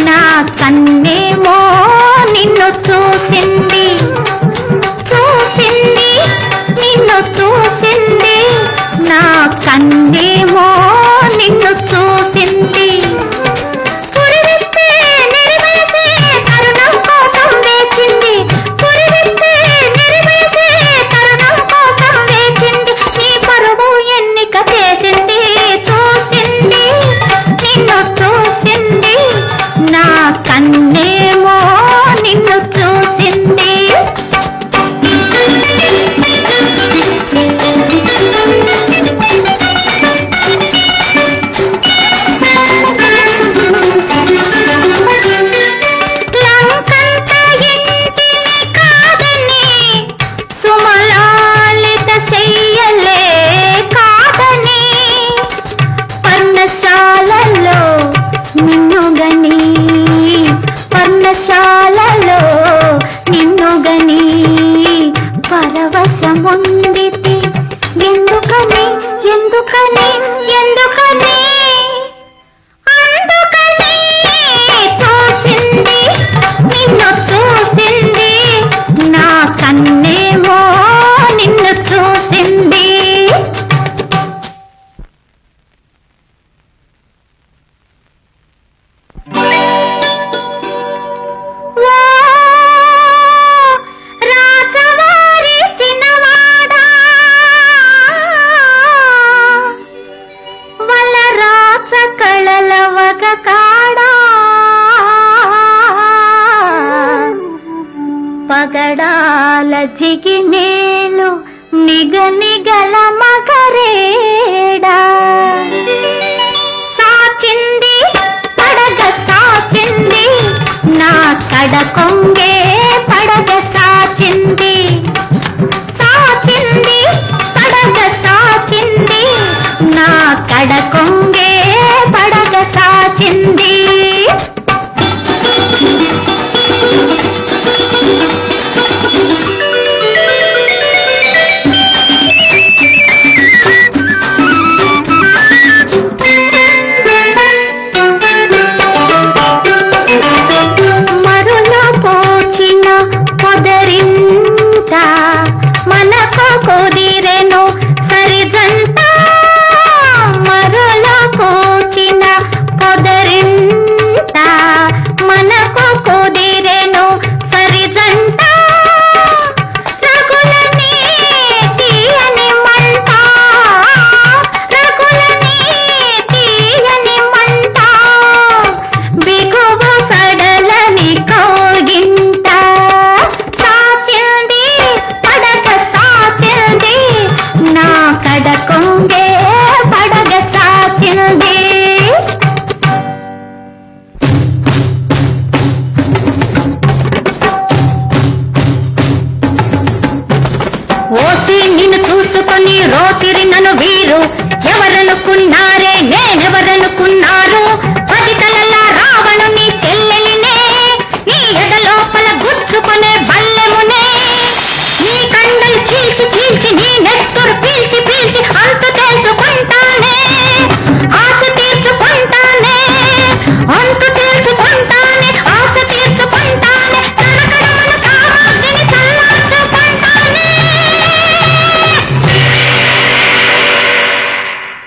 నా కన్నేమో నిన్ను చూసింది చూసింది నిన్ను చూసింది నా కన్నేమో నిన్ను చూసింది కురివిస్తే నెరవేసే తరుణం కోసం వేచింది కురివిస్తే నెరవేసే తరుణం కోసం వేచింది నీ పరువు ఎన్నిక చేసింది చూసింది నిన్ను చూసింది నా కన్నేమో నిన్ను చూసింది లంకంత ఇంటిని కాదని సుమలాలిత చెయ్యలే కాదని పర్ణశాలలో నిన్నుగని పర్ణశాలలో నిన్నుగని పరవశముందితి ఎందుకని ఎందుకని ఎందుకని అందుకని చూసింది నిన్ను చూసింది నా కన్నేమో నిన్ను చూసింది ఓ రాసవారి చిన్నవాడా వల రాస కళలవగ కాడా పగడాల జిగినేలు నిగ నిగల మగరేడా సాచింది పడగ సాచింది నా కడ కొంగే పడగ సాచింది సాచింది పడగ సాచింది నా కడ కొంగే పడగ సాచింది మరుల పోచిన పొదరింత మనకు కుదిరెను సరిజంట మరుల పోచిన పొదరింత మనకు కుదిరెను సరిజంట రగులని తీయని మంట రగులని తీయని మంట బిగువ సడలని కోగింట సాచింది పడగ సాచింది నా కడ కొంగే పడగ సాచింది ఓసి నిన్ను చూసుకొని రోతిరి నన్ను వీరు ఎవరనుకున్నారే నేనెవరనుకున్నారు పది తలల రావణుని చెల్లెలినే నీ ఎద లోపల గుచ్చుకునే బల్లెమునే నీ కండలు చీల్చి చీల్చి నీ నెత్తురు